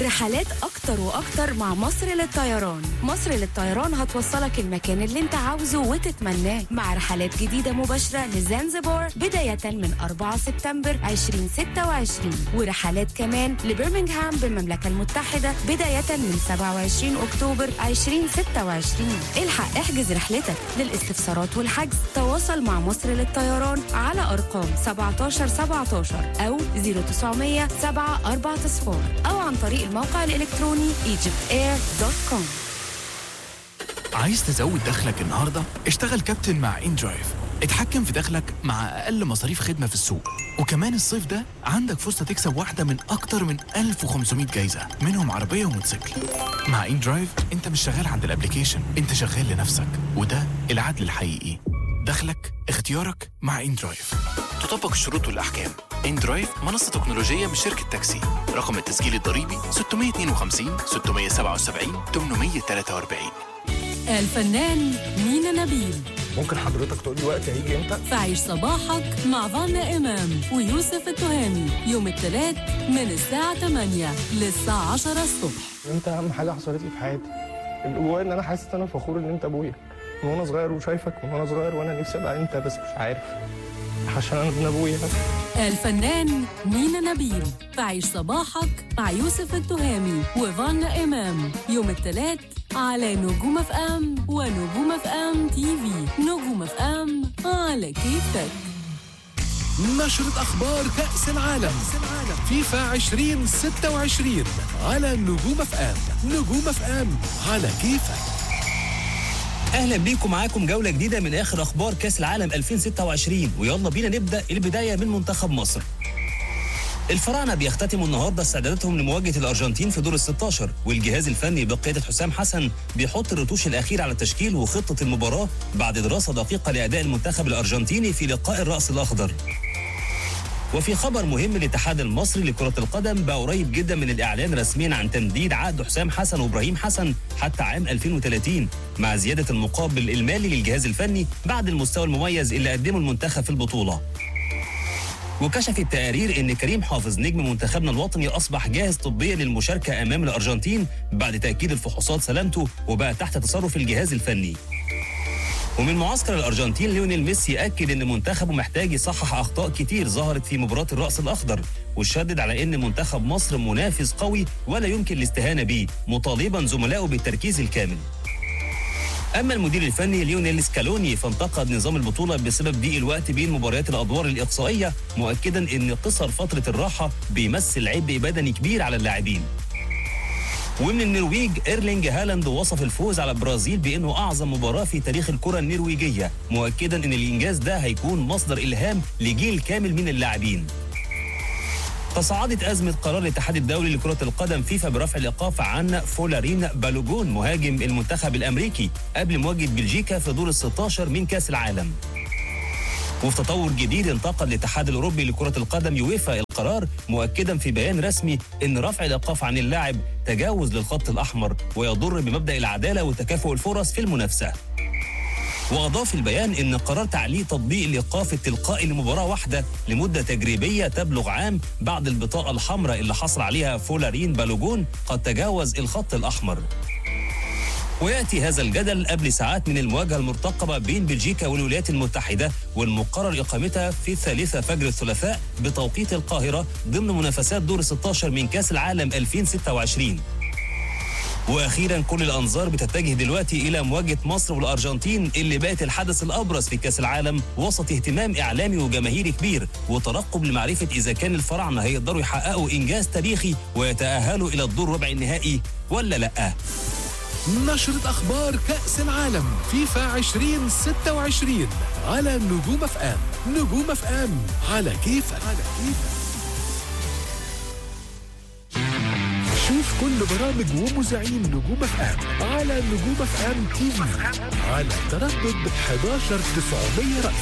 رحلات أكتر وأكتر مع مصر للطيران مصر للطيران هتوصلك المكان اللي انت عاوزه وتتمناه مع رحلات جديدة مباشرة لزنزبار بداية من 4 سبتمبر 2026 ورحلات كمان لبرمنغهام بالمملكة المتحدة بداية من 27 أكتوبر 2026 الحق احجز رحلتك للاستفسارات والحجز تواصل مع مصر للطيران على أرقام 17 17 أو 0900 7 4 صفار أو عن طريق الموقع الإلكتروني egyptair.com عايز تزود دخلك النهارده؟ اشتغل كابتن مع ان درايف اتحكم في دخلك مع اقل مصاريف خدمه في السوق وكمان الصيف ده عندك فرصه تكسب واحده من اكتر من 1500 جايزه منهم عربيه وموتوسيكل مع ان درايف انت مش شغال عند الابليكيشن انت شغال لنفسك وده العدل الحقيقي دخلك اختيارك مع ان درايف تطبق الشروط والاحكام ان درايف منصه تكنولوجيه من شركه تاكسي رقم التسجيل الضريبي 652 677 843 الفنان مينا نبيل ممكن حضرتك تقول لي وقت هيجي امتى؟ فعيش صباحك مع فانا إمام ويوسف التهامي يوم الثلاث من الساعة 8 للساعة 10 الصبح انت اهم حاجه حصلت لي في حياتي اللي جوايا ان انا حاسس ان انا فخور ان انت ابويا من وانا صغير وشايفك من وانا صغير وانا نفسي ابقى انت بس مش عارف عشان انا ابن ابويا الفنان مينا نبيل فعيش صباحك مع يوسف التهامي وفانا إمام يوم الثلاث على نجوم اف ام ونجوم اف ام تي في نجوم اف ام على كيفك نشرة أخبار كأس العالم فيفا 2026 على نجوم اف ام نجوم اف ام على كيفك اهلا بيكم معاكم جوله جديده من اخر اخبار كاس العالم 2026 ويلا بينا نبدا البدايه من منتخب مصر الفراعنه بيختتموا النهارده استعداداتهم لمواجهه الارجنتين في دور ال 16 والجهاز الفني بقياده حسام حسن بيحط الرتوش الاخير على التشكيل وخطه المباراه بعد دراسه دقيقه لاداء المنتخب الارجنتيني في لقاء الراس الاخضر وفي خبر مهم للاتحاد المصري لكرة القدم بقى قريب جدا من الإعلان رسميا عن تمديد عقد حسام حسن وإبراهيم حسن حتى عام 2030 مع زيادة المقابل المالي للجهاز الفني بعد المستوى المميز اللي قدمه المنتخب في البطولة وكشفت تقارير ان كريم حافظ نجم منتخبنا الوطني اصبح جاهز طبيا للمشاركه امام الارجنتين بعد تاكيد الفحوصات سلامته وبقى تحت تصرف الجهاز الفني ومن معسكر الارجنتين ليونيل ميسي اكد ان منتخبه محتاج يصحح اخطاء كتير ظهرت في مباراه الراس الاخضر وشدد على ان منتخب مصر منافس قوي ولا يمكن الاستهانه به مطالبا زملائه بالتركيز الكامل اما المدير الفني ليونيل سكالوني فانتقد نظام البطوله بسبب ضيق الوقت بين مباريات الادوار الاقصائيه مؤكدا ان قصر فتره الراحه بيمثل عبء بدني كبير على اللاعبين ومن النرويج ايرلينج هالاند وصف الفوز على البرازيل بانه اعظم مباراه في تاريخ الكره النرويجيه مؤكدا ان الانجاز ده هيكون مصدر الهام لجيل كامل من اللاعبين تصاعدت أزمة قرار الاتحاد الدولي لكرة القدم فيفا برفع الإيقاف عن فولارين بالوجون مهاجم المنتخب الأمريكي قبل مواجهة بلجيكا في دور ال 16 من كأس العالم. وفي تطور جديد انتقد الاتحاد الأوروبي لكرة القدم يويفا القرار مؤكدا في بيان رسمي أن رفع الإيقاف عن اللاعب تجاوز للخط الأحمر ويضر بمبدأ العدالة وتكافؤ الفرص في المنافسة. واضاف البيان ان قرار تعليق تطبيق الايقاف التلقائي لمباراه واحده لمده تجريبيه تبلغ عام بعد البطاقه الحمراء اللي حصل عليها فولارين بالوجون قد تجاوز الخط الاحمر وياتي هذا الجدل قبل ساعات من المواجهه المرتقبه بين بلجيكا والولايات المتحده والمقرر اقامتها في الثالثه فجر الثلاثاء بتوقيت القاهره ضمن منافسات دور 16 من كاس العالم 2026 واخيرا كل الانظار بتتجه دلوقتي الى مواجهه مصر والارجنتين اللي بقت الحدث الابرز في كاس العالم وسط اهتمام اعلامي وجماهيري كبير وترقب لمعرفه اذا كان الفراعنه هيقدروا يحققوا انجاز تاريخي ويتاهلوا الى الدور ربع النهائي ولا لا نشرة أخبار كأس العالم فيفا 2026 على نجوم اف ام نجوم اف ام على كيفك على كيفك شوف كل برامج ومذيعين نجوم اف ام على نجوم اف ام تي في على تردد 11900 رأس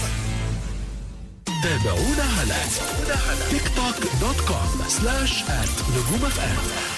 تابعونا على تيك توك دوت كوم سلاش ات نجوم اف ام